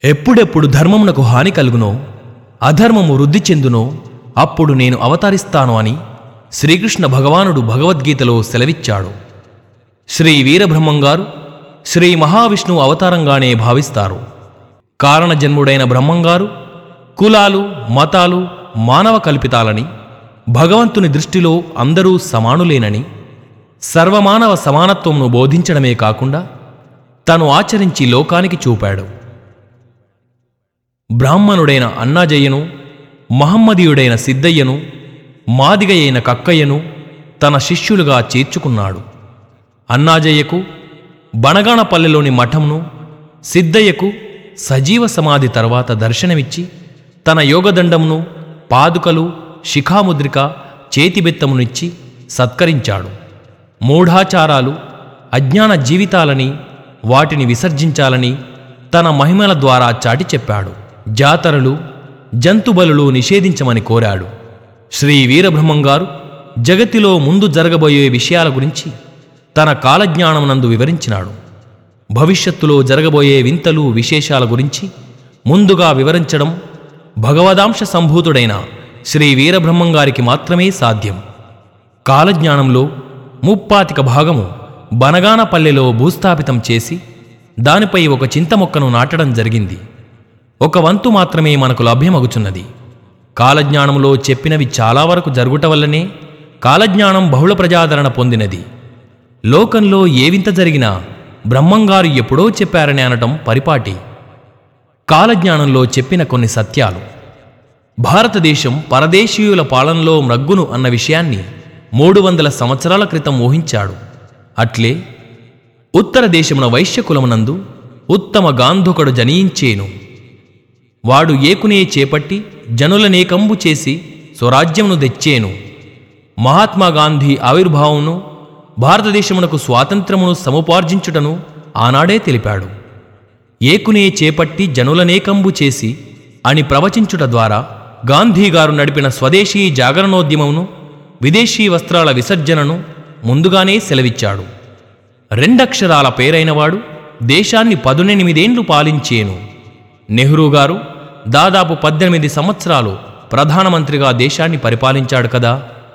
ఎప్పుడెప్పుడు ధర్మమునకు హాని కలుగునో అధర్మము వృద్ధి చెందునో అప్పుడు నేను అవతరిస్తాను అని శ్రీకృష్ణ భగవానుడు భగవద్గీతలో సెలవిచ్చాడు శ్రీ వీరబ్రహ్మంగారు శ్రీ మహావిష్ణువు అవతారంగానే భావిస్తారు కారణజన్ముడైన బ్రహ్మంగారు కులాలు మతాలు మానవ కల్పితాలని భగవంతుని దృష్టిలో అందరూ సమానులేనని సర్వమానవ సమానత్వంను బోధించడమే కాకుండా తను ఆచరించి లోకానికి చూపాడు బ్రాహ్మణుడైన అన్నాజయ్యను మహమ్మదీయుడైన సిద్ధయ్యను మాదిగ అయిన కక్కయ్యను తన శిష్యులుగా చేర్చుకున్నాడు అన్నాజయ్యకు బనగానపల్లెలోని మఠంను సిద్ధయ్యకు సజీవ సమాధి తర్వాత దర్శనమిచ్చి తన యోగదండంను పాదుకలు శిఖాముద్రిక చేతిబెత్తమునిచ్చి సత్కరించాడు మూఢాచారాలు అజ్ఞాన జీవితాలని వాటిని విసర్జించాలని తన మహిమల ద్వారా చాటి చెప్పాడు జాతరలు జంతుబలులు నిషేధించమని కోరాడు శ్రీ వీరబ్రహ్మంగారు జగతిలో ముందు జరగబోయే విషయాల గురించి తన కాలజ్ఞానమునందు వివరించినాడు భవిష్యత్తులో జరగబోయే వింతలు విశేషాల గురించి ముందుగా వివరించడం భగవదాంశ సంభూతుడైన శ్రీ వీరబ్రహ్మంగారికి మాత్రమే సాధ్యం కాలజ్ఞానంలో ముప్పాతిక భాగము బనగానపల్లెలో భూస్థాపితం చేసి దానిపై ఒక చింత మొక్కను నాటడం జరిగింది ఒక వంతు మాత్రమే మనకు లభ్యమగుచున్నది కాలజ్ఞానంలో చెప్పినవి చాలా వరకు జరుగుట వల్లనే కాలజ్ఞానం బహుళ ప్రజాదరణ పొందినది లోకంలో ఏ వింత జరిగినా బ్రహ్మంగారు ఎప్పుడో చెప్పారని అనటం పరిపాటి కాలజ్ఞానంలో చెప్పిన కొన్ని సత్యాలు భారతదేశం పరదేశీయుల పాలనలో మ్రగ్గును అన్న విషయాన్ని మూడు వందల సంవత్సరాల క్రితం ఊహించాడు అట్లే ఉత్తర దేశమున వైశ్యకులమునందు ఉత్తమ గాంధుకడు జనియించేను వాడు ఏకునే చేపట్టి జనులనేకంబు చేసి స్వరాజ్యమును తెచ్చేను మహాత్మా గాంధీ ఆవిర్భావమును భారతదేశమునకు స్వాతంత్రమును సముపార్జించుటను ఆనాడే తెలిపాడు ఏకునే చేపట్టి జనులనేకంబు చేసి అని ప్రవచించుట ద్వారా గాంధీగారు నడిపిన స్వదేశీ జాగరణోద్యమమును విదేశీ వస్త్రాల విసర్జనను ముందుగానే సెలవిచ్చాడు రెండక్షరాల పేరైనవాడు దేశాన్ని పదునెనిమిదేండ్లు పాలించేను నెహ్రూ గారు దాదాపు పద్దెనిమిది సంవత్సరాలు ప్రధానమంత్రిగా దేశాన్ని పరిపాలించాడు కదా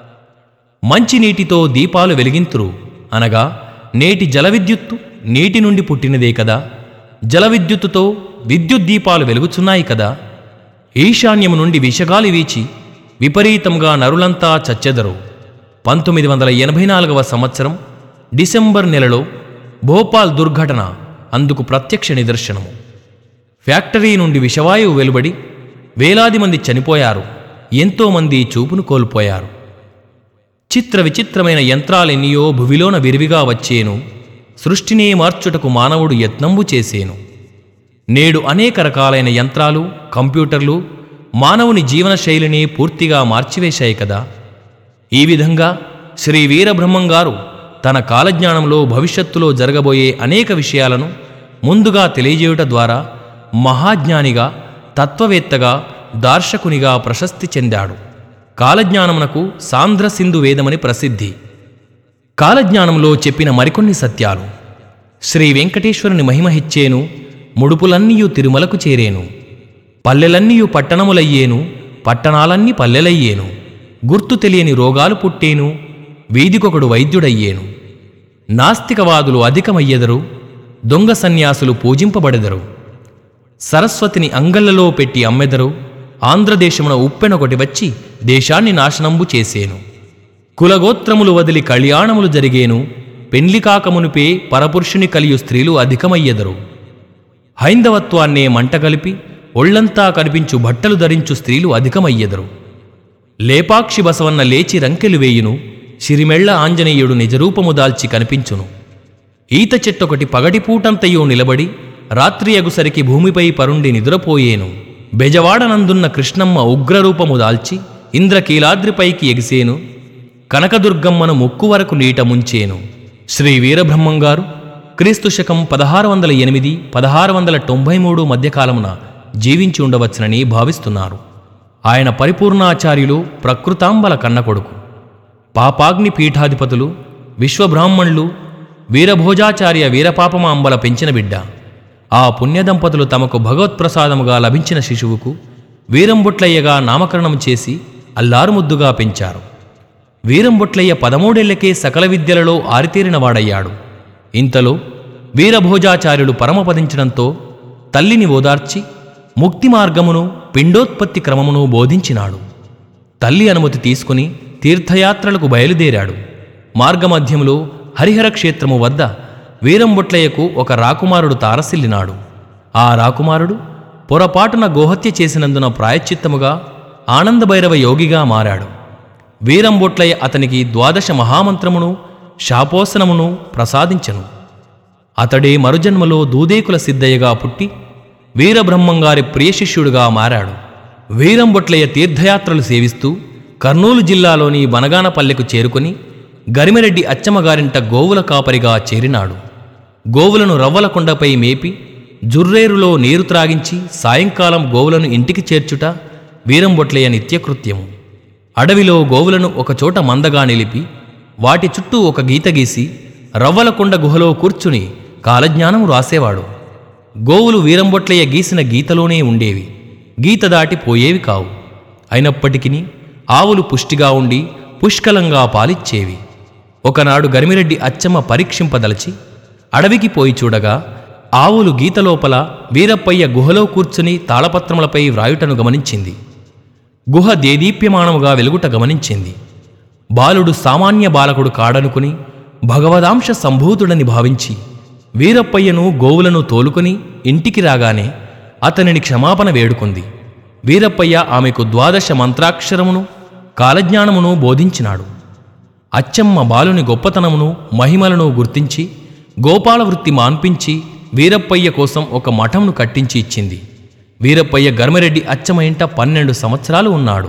మంచినీటితో దీపాలు వెలిగింతురు అనగా నేటి జల విద్యుత్తు నీటి నుండి పుట్టినదే కదా జల విద్యుత్తుతో విద్యుత్ దీపాలు వెలుగుచున్నాయి కదా ఈశాన్యము నుండి విషగాలి వీచి విపరీతంగా నరులంతా చచ్చెదరు పంతొమ్మిది వందల ఎనభై నాలుగవ సంవత్సరం డిసెంబర్ నెలలో భోపాల్ దుర్ఘటన అందుకు ప్రత్యక్ష నిదర్శనము ఫ్యాక్టరీ నుండి విషవాయువు వెలువడి వేలాది మంది చనిపోయారు ఎంతోమంది చూపును కోల్పోయారు చిత్ర విచిత్రమైన యంత్రాలెన్నియో భువిలోన విరివిగా వచ్చేను సృష్టినే మార్చుటకు మానవుడు యత్నంబు చేసేను నేడు అనేక రకాలైన యంత్రాలు కంప్యూటర్లు మానవుని జీవనశైలిని పూర్తిగా మార్చివేశాయి కదా ఈ విధంగా శ్రీ వీరబ్రహ్మం గారు తన కాలజ్ఞానంలో భవిష్యత్తులో జరగబోయే అనేక విషయాలను ముందుగా తెలియజేయుట ద్వారా మహాజ్ఞానిగా తత్వవేత్తగా దార్శకునిగా ప్రశస్తి చెందాడు కాలజ్ఞానమునకు సాంద్ర సింధు వేదమని ప్రసిద్ధి కాలజ్ఞానంలో చెప్పిన మరికొన్ని సత్యాలు శ్రీ వెంకటేశ్వరుని మహిమ హెచ్చేను ముడుపులన్నీయు తిరుమలకు చేరేను పల్లెలన్నీయు పట్టణములయ్యేను పట్టణాలన్నీ పల్లెలయ్యేను గుర్తు తెలియని రోగాలు పుట్టేను వీధికొకడు వైద్యుడయ్యేను నాస్తికవాదులు అధికమయ్యెదరు దొంగ సన్యాసులు పూజింపబడెదరు సరస్వతిని అంగళ్ళలో పెట్టి అమ్మెదరు ఆంధ్రదేశమున ఉప్పెనొకటి వచ్చి దేశాన్ని నాశనంబు చేసేను కులగోత్రములు వదిలి కళ్యాణములు జరిగేను పెండ్లి కాకమునుపే పరపురుషుని కలియు స్త్రీలు అధికమయ్యెదరు హైందవత్వాన్నే మంటగలిపి ఒళ్లంతా కనిపించు బట్టలు ధరించు స్త్రీలు అధికమయ్యెదరు లేపాక్షి బసవన్న లేచి రంకెలు వేయును సిరిమెళ్ల ఆంజనేయుడు నిజరూపము దాల్చి కనిపించును ఈత చెట్టొకటి పగటిపూటంతయో నిలబడి రాత్రి అగుసరికి భూమిపై పరుండి నిదురపోయేను బెజవాడనందున్న కృష్ణమ్మ ఉగ్రరూపము దాల్చి ఇంద్రకీలాద్రిపైకి ఎగిసేను కనకదుర్గమ్మను ముక్కు వరకు నీట ముంచేను శ్రీ వీరబ్రహ్మంగారు క్రీస్తు శకం పదహారు వందల ఎనిమిది పదహారు వందల తొంభై మూడు మధ్యకాలమున జీవించి ఉండవచ్చునని భావిస్తున్నారు ఆయన పరిపూర్ణాచార్యులు ప్రకృతాంబల కన్నకొడుకు పాపాగ్ని పీఠాధిపతులు విశ్వబ్రాహ్మణులు వీరభోజాచార్య వీరపాపమాంబల పెంచిన బిడ్డ ఆ పుణ్యదంపతులు తమకు భగవత్ప్రసాదముగా లభించిన శిశువుకు వీరంబుట్లయ్యగా నామకరణం చేసి అల్లారుముద్దుగా పెంచారు వీరంబొట్లయ్య పదమూడేళ్లకే సకల విద్యలలో ఆరితేరినవాడయ్యాడు ఇంతలో వీరభోజాచార్యుడు పరమపదించడంతో తల్లిని ఓదార్చి ముక్తి మార్గమును పిండోత్పత్తి క్రమమును బోధించినాడు తల్లి అనుమతి తీసుకుని తీర్థయాత్రలకు బయలుదేరాడు మార్గమధ్యములో హరిహర క్షేత్రము వద్ద వీరంబొట్లయ్యకు ఒక రాకుమారుడు తారసిల్లినాడు ఆ రాకుమారుడు పొరపాటున గోహత్య చేసినందున ప్రాయశ్చిత్తముగా ఆనందభైరవ యోగిగా మారాడు వీరంబొట్లయ్య అతనికి ద్వాదశ మహామంత్రమును శాపోసనమును ప్రసాదించెను అతడే మరుజన్మలో దూదేకుల సిద్ధయ్యగా పుట్టి వీరబ్రహ్మంగారి ప్రియశిష్యుడుగా మారాడు వీరంబొట్లయ్య తీర్థయాత్రలు సేవిస్తూ కర్నూలు జిల్లాలోని బనగానపల్లెకు చేరుకుని గరిమిరెడ్డి అచ్చమ్మగారింట గోవుల కాపరిగా చేరినాడు గోవులను రవ్వల కొండపై మేపి జుర్రేరులో నీరు త్రాగించి సాయంకాలం గోవులను ఇంటికి చేర్చుట వీరంబొట్లయ్య నిత్యకృత్యము అడవిలో గోవులను ఒకచోట మందగా నిలిపి వాటి చుట్టూ ఒక గీత గీసి రవ్వలకొండ గుహలో కూర్చుని కాలజ్ఞానము రాసేవాడు గోవులు వీరంబొట్లయ్య గీసిన గీతలోనే ఉండేవి గీత దాటి పోయేవి కావు అయినప్పటికీ ఆవులు పుష్టిగా ఉండి పుష్కలంగా పాలిచ్చేవి ఒకనాడు గరిమిరెడ్డి అచ్చమ్మ పరీక్షింపదలచి అడవికి పోయి చూడగా ఆవులు గీతలోపల వీరప్పయ్య గుహలో కూర్చుని తాళపత్రములపై వ్రాయుటను గమనించింది గుహ దేదీప్యమానముగా వెలుగుట గమనించింది బాలుడు సామాన్య బాలకుడు కాడనుకుని భగవదాంశ సంభూతుడని భావించి వీరప్పయ్యను గోవులను తోలుకుని ఇంటికి రాగానే అతనిని క్షమాపణ వేడుకుంది వీరప్పయ్య ఆమెకు ద్వాదశ మంత్రాక్షరమును కాలజ్ఞానమును బోధించినాడు అచ్చమ్మ బాలుని గొప్పతనమును మహిమలను గుర్తించి గోపాల వృత్తి మాన్పించి వీరప్పయ్య కోసం ఒక మఠంను కట్టించి ఇచ్చింది వీరప్పయ్య గర్మిరెడ్డి అచ్చమ్మ ఇంట పన్నెండు సంవత్సరాలు ఉన్నాడు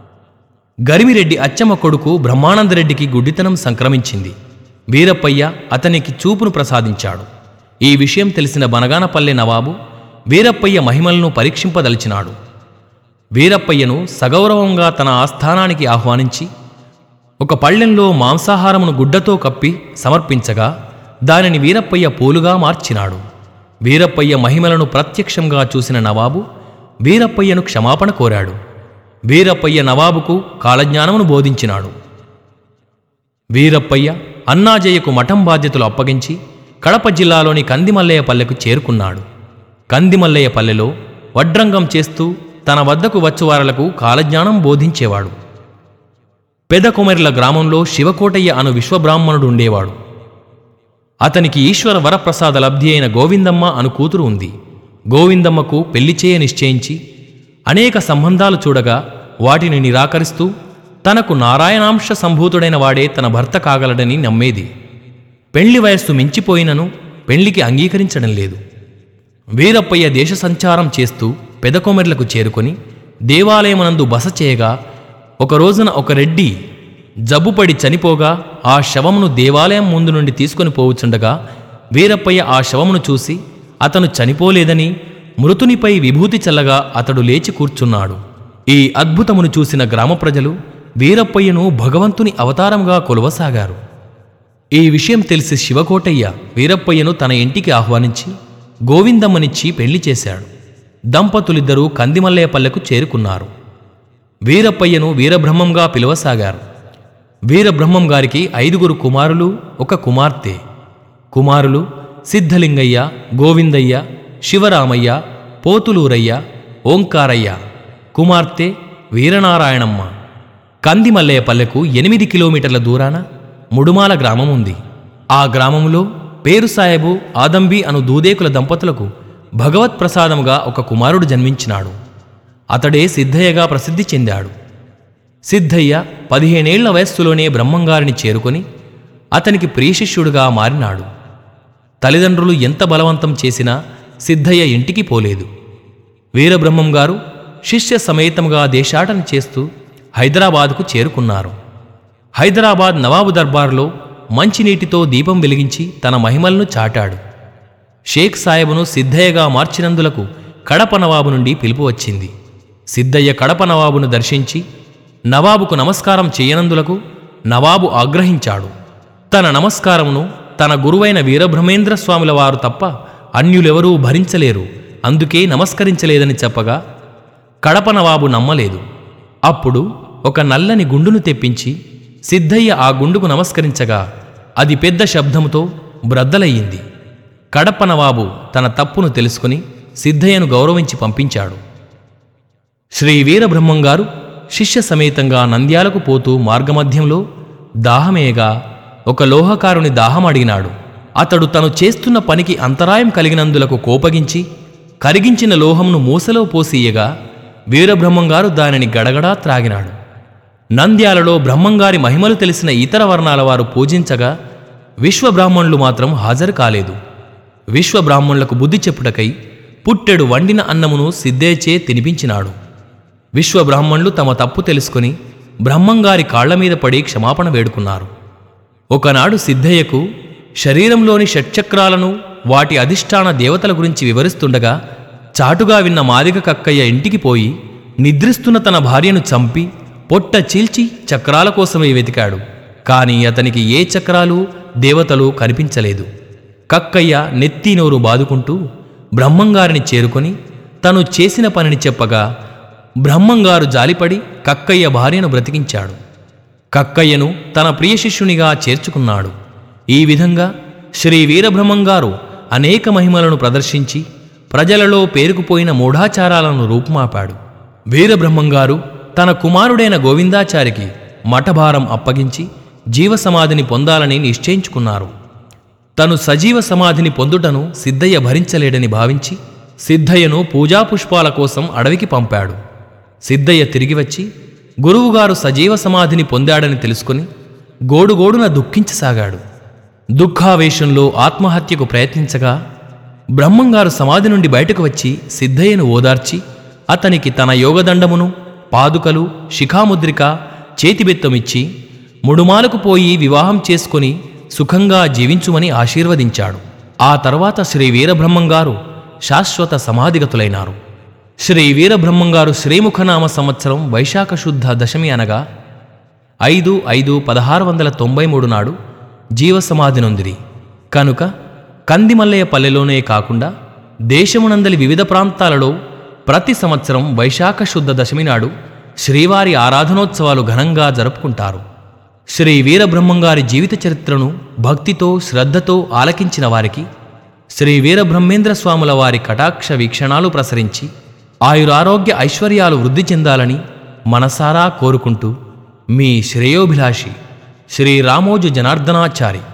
గరిమిరెడ్డి అచ్చమ్మ కొడుకు బ్రహ్మానందరెడ్డికి గుడ్డితనం సంక్రమించింది వీరప్పయ్య అతనికి చూపును ప్రసాదించాడు ఈ విషయం తెలిసిన బనగానపల్లె నవాబు వీరప్పయ్య మహిమలను పరీక్షింపదలిచినాడు వీరప్పయ్యను సగౌరవంగా తన ఆస్థానానికి ఆహ్వానించి ఒక పళ్ళెంలో మాంసాహారమును గుడ్డతో కప్పి సమర్పించగా దానిని వీరప్పయ్య పూలుగా మార్చినాడు వీరప్పయ్య మహిమలను ప్రత్యక్షంగా చూసిన నవాబు వీరప్పయ్యను క్షమాపణ కోరాడు వీరప్పయ్య నవాబుకు కాలజ్ఞానమును బోధించినాడు వీరప్పయ్య అన్నాజయ్యకు మఠం బాధ్యతలు అప్పగించి కడప జిల్లాలోని కందిమల్లయ్యపల్లెకు చేరుకున్నాడు కందిమల్లయ్యపల్లెలో వడ్రంగం చేస్తూ తన వద్దకు వచ్చువారలకు కాలజ్ఞానం బోధించేవాడు పెదకొమెర్ల గ్రామంలో శివకోటయ్య అను విశ్వబ్రాహ్మణుడు ఉండేవాడు అతనికి ఈశ్వర వరప్రసాద లబ్ధి అయిన గోవిందమ్మ అను కూతురు ఉంది గోవిందమ్మకు పెళ్లి చేయ నిశ్చయించి అనేక సంబంధాలు చూడగా వాటిని నిరాకరిస్తూ తనకు నారాయణాంశ సంభూతుడైన వాడే తన భర్త కాగలడని నమ్మేది పెళ్లి వయస్సు మించిపోయినను పెళ్లికి అంగీకరించడం లేదు వీరప్పయ్య దేశ సంచారం చేస్తూ పెదకొమెర్లకు చేరుకొని దేవాలయమునందు బస చేయగా ఒక రోజున ఒక రెడ్డి జబ్బుపడి చనిపోగా ఆ శవమును దేవాలయం ముందు నుండి తీసుకొని పోవుచుండగా వీరప్పయ్య ఆ శవమును చూసి అతను చనిపోలేదని మృతునిపై విభూతి చల్లగా అతడు లేచి కూర్చున్నాడు ఈ అద్భుతమును చూసిన గ్రామ ప్రజలు వీరప్పయ్యను భగవంతుని అవతారంగా కొలవసాగారు ఈ విషయం తెలిసి శివకోటయ్య వీరప్పయ్యను తన ఇంటికి ఆహ్వానించి గోవిందమ్మనిచ్చి పెళ్లి చేశాడు దంపతులిద్దరూ కందిమల్లయ్యపల్లెకు చేరుకున్నారు వీరప్పయ్యను వీరబ్రహ్మంగా పిలవసాగారు వీరబ్రహ్మం గారికి ఐదుగురు కుమారులు ఒక కుమార్తె కుమారులు సిద్ధలింగయ్య గోవిందయ్య శివరామయ్య పోతులూరయ్య ఓంకారయ్య కుమార్తె వీరనారాయణమ్మ కందిమల్లయ్యపల్లెకు ఎనిమిది కిలోమీటర్ల దూరాన ముడుమాల గ్రామం ఉంది ఆ గ్రామములో పేరు సాహెబు ఆదంబి అను దూదేకుల దంపతులకు భగవత్ ప్రసాదముగా ఒక కుమారుడు జన్మించినాడు అతడే సిద్ధయ్యగా ప్రసిద్ధి చెందాడు సిద్ధయ్య పదిహేనేళ్ల వయస్సులోనే బ్రహ్మంగారిని చేరుకొని అతనికి ప్రియశిష్యుడుగా మారినాడు తల్లిదండ్రులు ఎంత బలవంతం చేసినా సిద్ధయ్య ఇంటికి పోలేదు వీరబ్రహ్మం గారు శిష్య సమేతంగా దేశాటన చేస్తూ హైదరాబాదుకు చేరుకున్నారు హైదరాబాద్ నవాబు దర్బార్లో మంచినీటితో దీపం వెలిగించి తన మహిమలను చాటాడు షేక్ సాహెబును సిద్ధయ్యగా మార్చినందులకు కడప నవాబు నుండి పిలుపు వచ్చింది సిద్ధయ్య కడప నవాబును దర్శించి నవాబుకు నమస్కారం చేయనందులకు నవాబు ఆగ్రహించాడు తన నమస్కారమును తన గురువైన వీరబ్రహ్మేంద్ర స్వాముల వారు తప్ప అన్యులెవరూ భరించలేరు అందుకే నమస్కరించలేదని చెప్పగా కడప నవాబు నమ్మలేదు అప్పుడు ఒక నల్లని గుండును తెప్పించి సిద్ధయ్య ఆ గుండుకు నమస్కరించగా అది పెద్ద శబ్దముతో బ్రద్దలయ్యింది కడప నవాబు తన తప్పును తెలుసుకుని సిద్ధయ్యను గౌరవించి పంపించాడు శ్రీ వీరబ్రహ్మంగారు శిష్య సమేతంగా నంద్యాలకు పోతూ మార్గమధ్యంలో దాహమేగా ఒక లోహకారుని దాహం అడిగినాడు అతడు తను చేస్తున్న పనికి అంతరాయం కలిగినందులకు కోపగించి కరిగించిన లోహంను మూసలో పోసీయగా వీరబ్రహ్మంగారు దానిని గడగడా త్రాగినాడు నంద్యాలలో బ్రహ్మంగారి మహిమలు తెలిసిన ఇతర వర్ణాల వారు పూజించగా విశ్వబ్రాహ్మణులు మాత్రం హాజరు కాలేదు విశ్వబ్రాహ్మణులకు బుద్ధి చెప్పుటకై పుట్టెడు వండిన అన్నమును సిద్ధేచే తినిపించినాడు విశ్వబ్రాహ్మణులు తమ తప్పు తెలుసుకుని బ్రహ్మంగారి కాళ్ల మీద పడి క్షమాపణ వేడుకున్నారు ఒకనాడు సిద్ధయ్యకు శరీరంలోని షట్చక్రాలను వాటి అధిష్టాన దేవతల గురించి వివరిస్తుండగా చాటుగా విన్న మాదిగ కక్కయ్య ఇంటికి పోయి నిద్రిస్తున్న తన భార్యను చంపి పొట్ట చీల్చి చక్రాల కోసమే వెతికాడు కాని అతనికి ఏ చక్రాలు దేవతలు కనిపించలేదు కక్కయ్య నెత్తి నోరు బాదుకుంటూ బ్రహ్మంగారిని చేరుకొని తను చేసిన పనిని చెప్పగా బ్రహ్మంగారు జాలిపడి కక్కయ్య భార్యను బ్రతికించాడు కక్కయ్యను తన ప్రియ శిష్యునిగా చేర్చుకున్నాడు ఈ విధంగా శ్రీ వీరబ్రహ్మంగారు అనేక మహిమలను ప్రదర్శించి ప్రజలలో పేరుకుపోయిన మూఢాచారాలను రూపుమాపాడు వీరబ్రహ్మంగారు తన కుమారుడైన గోవిందాచారికి మఠభారం అప్పగించి జీవసమాధిని పొందాలని నిశ్చయించుకున్నారు తను సజీవ సమాధిని పొందుటను సిద్ధయ్య భరించలేడని భావించి సిద్ధయ్యను పూజాపుష్పాల కోసం అడవికి పంపాడు సిద్ధయ్య తిరిగి వచ్చి గురువుగారు సజీవ సమాధిని పొందాడని తెలుసుకుని గోడుగోడున దుఃఖించసాగాడు దుఃఖావేశంలో ఆత్మహత్యకు ప్రయత్నించగా బ్రహ్మంగారు సమాధి నుండి బయటకు వచ్చి సిద్ధయ్యను ఓదార్చి అతనికి తన యోగదండమును పాదుకలు శిఖాముద్రిక చేతిబెత్తమిచ్చి ముడుమాలకు పోయి వివాహం చేసుకొని సుఖంగా జీవించుమని ఆశీర్వదించాడు ఆ తర్వాత శ్రీ వీరబ్రహ్మంగారు శాశ్వత సమాధిగతులైనారు శ్రీ వీరబ్రహ్మంగారు శ్రీముఖనామ సంవత్సరం వైశాఖ శుద్ధ దశమి అనగా ఐదు ఐదు పదహారు వందల తొంభై మూడు నాడు జీవసమాధి నొందిరి కనుక కందిమల్లయ్య పల్లెలోనే కాకుండా దేశమునందలి వివిధ ప్రాంతాలలో ప్రతి సంవత్సరం వైశాఖ శుద్ధ దశమి నాడు శ్రీవారి ఆరాధనోత్సవాలు ఘనంగా జరుపుకుంటారు శ్రీ వీరబ్రహ్మంగారి జీవిత చరిత్రను భక్తితో శ్రద్ధతో ఆలకించిన వారికి శ్రీ వీరబ్రహ్మేంద్ర స్వాముల వారి కటాక్ష వీక్షణాలు ప్రసరించి ఆయురారోగ్య ఐశ్వర్యాలు వృద్ధి చెందాలని మనసారా కోరుకుంటూ మీ శ్రేయోభిలాషి శ్రీ రామోజు జనార్దనాచారి